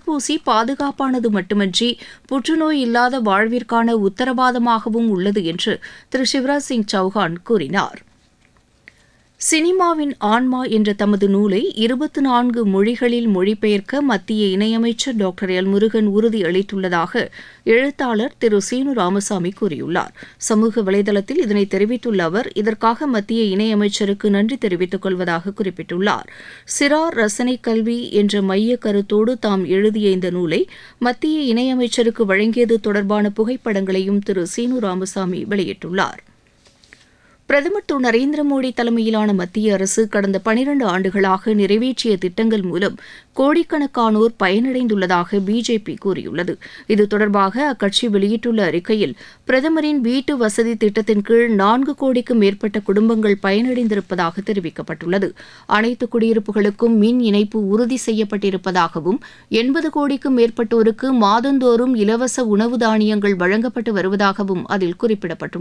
தடுப்பூசி பாதுகாப்பானது மட்டுமன்றி புற்றுநோய் இல்லாத வாழ்விற்கான உத்தரவாதமாகவும் உள்ளது என்று திரு சிவராஜ் சிங் சௌஹான் கூறினார் சினிமாவின் ஆன்மா என்ற தமது நூலை இருபத்தி நான்கு மொழிகளில் மொழிபெயர்க்க மத்திய இணையமைச்சர் டாக்டர் எல் முருகன் உறுதியளித்துள்ளதாக எழுத்தாளர் திரு சீனு ராமசாமி கூறியுள்ளார் சமூக வலைதளத்தில் இதனை தெரிவித்துள்ள அவர் இதற்காக மத்திய இணையமைச்சருக்கு நன்றி தெரிவித்துக் கொள்வதாக குறிப்பிட்டுள்ளார் சிறார் ரசனை கல்வி என்ற மைய கருத்தோடு தாம் எழுதிய இந்த நூலை மத்திய இணையமைச்சருக்கு வழங்கியது தொடர்பான புகைப்படங்களையும் திரு சீனு ராமசாமி வெளியிட்டுள்ளார் பிரதமர் திரு நரேந்திர மோடி தலைமையிலான மத்திய அரசு கடந்த பனிரண்டு ஆண்டுகளாக நிறைவேற்றிய திட்டங்கள் மூலம் கோடிக்கணக்கானோர் பயனடைந்துள்ளதாக பிஜேபி கூறியுள்ளது இது தொடர்பாக அக்கட்சி வெளியிட்டுள்ள அறிக்கையில் பிரதமரின் வீட்டு வசதி திட்டத்தின் கீழ் நான்கு கோடிக்கும் மேற்பட்ட குடும்பங்கள் பயனடைந்திருப்பதாக தெரிவிக்கப்பட்டுள்ளது அனைத்து குடியிருப்புகளுக்கும் மின் இணைப்பு உறுதி செய்யப்பட்டிருப்பதாகவும் எண்பது கோடிக்கும் மேற்பட்டோருக்கு மாதந்தோறும் இலவச உணவு தானியங்கள் வழங்கப்பட்டு வருவதாகவும் அதில் குறிப்பிடப்பட்டுள்ளது